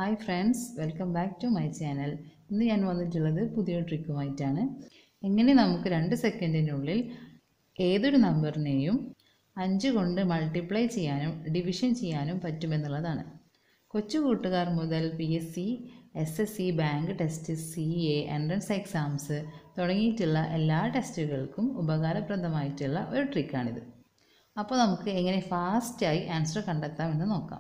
hi friends welcome back to my channel ഇന്ന് ഞാൻ വന്നിട്ടുള്ളത് പുതിയൊരു ട്രിക്കുമായിട്ടാണ് എങ്ങനെ നമുക്ക് രണ്ട് സെക്കൻഡിനുള്ളിൽ ഏതൊരു നമ്പറിനെയും അഞ്ച് കൊണ്ട് മൾട്ടിപ്ലൈ ചെയ്യാനും ഡിവിഷൻ ചെയ്യാനും പറ്റുമെന്നുള്ളതാണ് കൊച്ചു കൂട്ടുകാർ മുതൽ P S C S S C bank test C A entrance exams തുടങ്ങിയിട്ടുള്ള എല്ലാ ടെസ്റ്റുകൾക്കും ഉപകാരപ്രദമായിട്ടുള്ള ഒരു ട്രിക്കാണിത് അപ്പോൾ നമുക്ക് എങ്ങനെ ഫാസ്റ്റായി ആൻസർ കണ്ടെത്താമെന്ന് നോക്കാം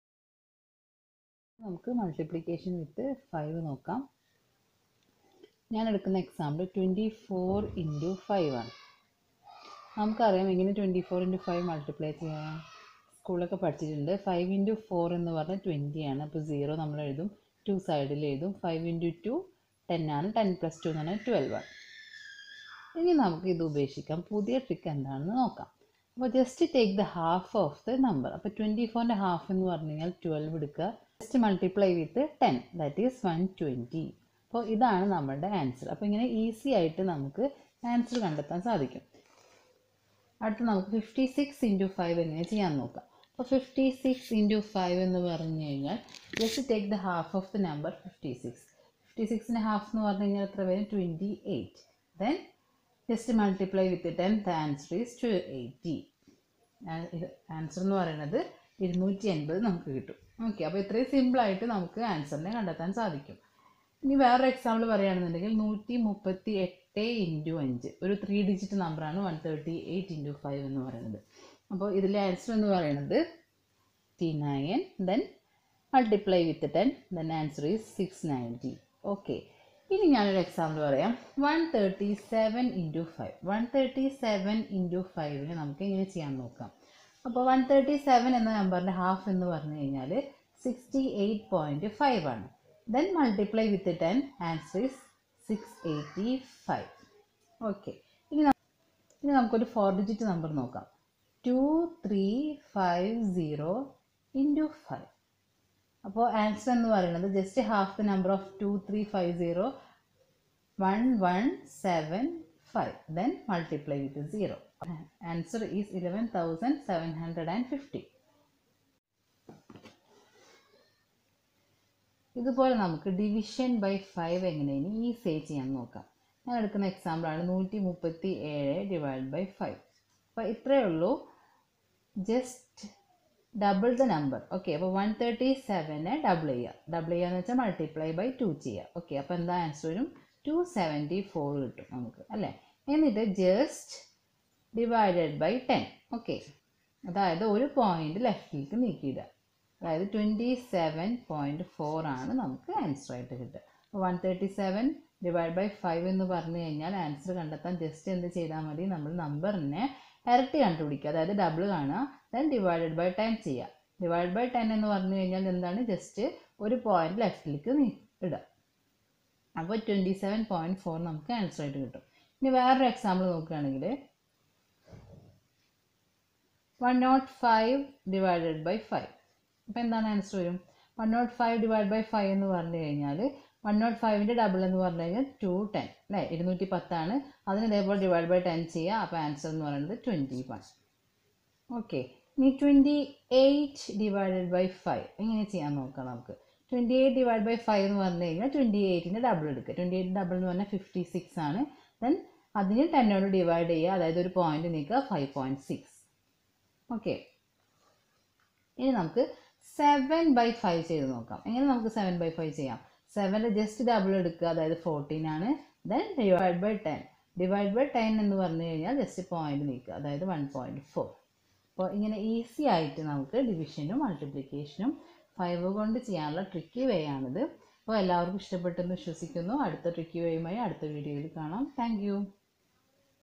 നമുക്ക് മൾട്ടിപ്ലിക്കേഷൻ വിത്ത് ഫൈവ് നോക്കാം ഞാൻ എടുക്കുന്ന example twenty four into five ആണ് നമുക്കറിയാം എങ്ങനെ twenty four into five multiply ചെയ്യാം സ്കൂളൊക്കെ പഠിച്ചിട്ടുണ്ട് ഫൈവ് ഇൻറ്റു ഫോർ എന്ന് പറഞ്ഞാൽ ട്വൻറ്റി ആണ് അപ്പോൾ സീറോ നമ്മൾ എഴുതും ടു സൈഡിൽ എഴുതും ഫൈവ് ഇൻറ്റു ടു ടെൻ ആണ് ടെൻ പ്ലസ് ടു എന്ന് പറഞ്ഞാൽ ട്വൽവ് ആണ് ഇനി നമുക്ക് ഇത് ഉപേക്ഷിക്കാം പുതിയ ട്രിക്ക് എന്താണെന്ന് നോക്കാം അപ്പോൾ just take the half of the number അപ്പോൾ ട്വൻറ്റി ഫോറിൻ്റെ ഹാഫ് എന്ന് പറഞ്ഞു കഴിഞ്ഞാൽ ട്വൽവ് എടുക്കുക just multiply with ten that is one twenty അപ്പോൾ ഇതാണ് നമ്മുടെ ആൻസർ അപ്പോൾ ഇങ്ങനെ ഈസി ആയിട്ട് നമുക്ക് ആൻസർ കണ്ടെത്താൻ സാധിക്കും അടുത്ത് നമുക്ക് ഫിഫ്റ്റി സിക്സ് ഇൻറ്റു ഫൈവ് എങ്ങനെ ചെയ്യാൻ നോക്കാം അപ്പോൾ ഫിഫ്റ്റി സിക്സ് ഇൻറ്റു ഫൈവ് എന്ന് പറഞ്ഞു കഴിഞ്ഞാൽ just take the half of the number fifty six fifty സിക്സിൻ്റെ ഹാഫ് എന്ന് പറഞ്ഞു കഴിഞ്ഞാൽ എത്ര വരും twenty eight then just multiply with ten the answer is two eighty answer എന്ന് പറയുന്നത് ഇരുന്നൂറ്റി എൺപത് നമുക്ക് കിട്ടും ഓക്കെ അപ്പോൾ ഇത്രയും സിമ്പിളായിട്ട് നമുക്ക് ആൻസറിനെ കണ്ടെത്താൻ സാധിക്കും ഇനി വേറൊരു എക്സാമ്പിൾ പറയുകയാണെന്നുണ്ടെങ്കിൽ നൂറ്റി മുപ്പത്തി എട്ട് ഇൻറ്റു അഞ്ച് ഒരു ത്രീ ഡിജിറ്റ് നമ്പറാണ് one thirty eight into five എന്ന് പറയുന്നത് അപ്പോൾ ഇതിലെ ആൻസർ എന്ന് പറയുന്നത് ടി nine then multiply with ten then answer is six ninety okay ഇനി ഞാനൊരു എക്സാമ്പിൾ പറയാം one thirty seven into five one thirty seven into ഫൈവിന് നമുക്ക് എങ്ങനെ ചെയ്യാൻ നോക്കാം അപ്പോൾ വൺ തേർട്ടി സെവൻ എന്ന നമ്പറിൻ്റെ ഹാഫ് എന്ന് പറഞ്ഞു കഴിഞ്ഞാൽ സിക്സ്റ്റി എയ്റ്റ് പോയിൻറ്റ് ഫൈവ് ആണ് then multiply with ten answer is six eighty five okay ഇനി ന- ഇനി നമുക്കൊരു ഫോർ ഡിജിറ്റ് നമ്പർ നോക്കാം two three five zero into five അപ്പോൾ ആൻസർ എന്ന് പറയുന്നത് just half the number of two three five zero one one seven five then multiply with zero answer is eleven thousand seven hundred and fifty ഇതുപോലെ നമുക്ക് division by five എങ്ങനെയാണ് easy ആയി ചെയ്യാൻ നോക്കാം ഞാൻ എടുക്കുന്ന എക്സാമ്പിളാണ് നൂറ്റി മുപ്പത്തി ഏഴ് ഡിവൈഡ് ബൈ ഫൈവ് അപ്പോൾ ഇത്രയേ ഉള്ളൂ just double the number okay അപ്പോൾ വൺ തേർട്ടി സെവനെ ഡബിൾ ചെയ്യുക ഡബിൾ ചെയ്യുക എന്ന് വെച്ചാൽ മൾട്ടിപ്ലൈ ബൈ ടു ചെയ്യുക ഓക്കെ അപ്പോൾ എന്താ ആൻസർ വരും ടു സെവൻറ്റി ഫോർ കിട്ടും നമുക്ക് അല്ലേ എന്നിട്ട് just divided by ten okay അതായത് ഒരു പോയിന്റ് ലെഫ്റ്റിലേക്ക് നീക്കിയിടുക അതായത് ട്വൻറ്റി സെവൻ പോയിൻറ്റ് ഫോർ ആണ് നമുക്ക് ആൻസർ ആയിട്ട് കിട്ടുക അപ്പോൾ one thirty seven divide by five എന്ന് പറഞ്ഞു കഴിഞ്ഞാൽ ആൻസർ കണ്ടെത്താൻ ജസ്റ്റ് എന്ത് ചെയ്താൽ മതി നമ്മൾ നമ്പറിനെ ഇരട്ടി കണ്ടുപിടിക്കുക അതായത് ഡബിൾ കാണുക ദെൻ ഡിവൈഡഡ് ബൈ ടെൻ ചെയ്യുക ഡിവൈഡ് ബൈ ടെൻ എന്ന് പറഞ്ഞു കഴിഞ്ഞാൽ എന്താണ് ജസ്റ്റ് ഒരു പോയിന്റ് ലെഫ്റ്റിലേക്ക് നീ ഇടുക അപ്പോൾ ട്വൻറ്റി സെവൻ പോയിൻറ്റ് ഫോർ നമുക്ക് ആൻസർ ആയിട്ട് കിട്ടും ഇനി വേറൊരു എക്സാമ്പിൾ നോക്കുകയാണെങ്കിൽ one naught five divided by five അപ്പോൾ എന്താണ് ആൻസർ വരും one naught five divide by five എന്ന് പറഞ്ഞു കഴിഞ്ഞാൽ വൺ നോട്ട് ഫൈവിൻ്റെ ഡബിൾ എന്ന് പറഞ്ഞു കഴിഞ്ഞാൽ ടു ടെൻ അല്ലേ ഇരുന്നൂറ്റി പത്താണ് അതിന് ഇതേപോലെ ഡിവൈഡ് ബൈ ടെൻ ചെയ്യുക അപ്പോൾ ആൻസർ എന്ന് പറയുന്നത് ട്വൻറ്റി വൺ ഓക്കെ ഇനി twenty eight divided by five എങ്ങനെ ചെയ്യാൻ നോക്കാം നമുക്ക് twenty eight divide by five എന്ന് പറഞ്ഞു കഴിഞ്ഞാൽ ട്വൻറ്റി എയ്റ്റിൻ്റെ ഡബിൾ എടുക്കുക ട്വൻറ്റി എയ്റ്റ് ഡബിൾ എന്ന് പറഞ്ഞാൽ ഫിഫ്റ്റി സിക്സ് ആണ് ദെൻ അതിന് ടെന്നോട് ഡിവൈഡ് ചെയ്യുക അതായത് ഒരു പോയിന്റ് നീക്കുക ഫൈവ് പോയിൻറ്റ് സിക്സ് ഓക്കെ ഇനി നമുക്ക് സെവൻ ബൈ ഫൈവ് ചെയ്ത് നോക്കാം എങ്ങനെ നമുക്ക് സെവൻ ബൈ ഫൈവ് ചെയ്യാം സെവൻ്റെ ജസ്റ്റ് ഡബിൾ എടുക്കുക അതായത് ഫോർട്ടീൻ ആണ് then divide by ten divide by ten എന്ന് പറഞ്ഞു കഴിഞ്ഞാൽ ജസ്റ്റ് പോയിന്റ് നീക്കുക അതായത് വൺ പോയിൻറ്റ് ഫോർ അപ്പോൾ ഇങ്ങനെ ഈസി ആയിട്ട് നമുക്ക് ഡിവിഷനും മൾട്ടിപ്ലിക്കേഷനും ഫൈവ് കൊണ്ട് ചെയ്യാനുള്ള ട്രിക്കി വേ ആണിത് അപ്പോൾ എല്ലാവർക്കും ഇഷ്ടപ്പെട്ടെന്ന് വിശ്വസിക്കുന്നു അടുത്ത ട്രിക്കി വേയുമായി അടുത്ത വീഡിയോയിൽ കാണാം താങ്ക്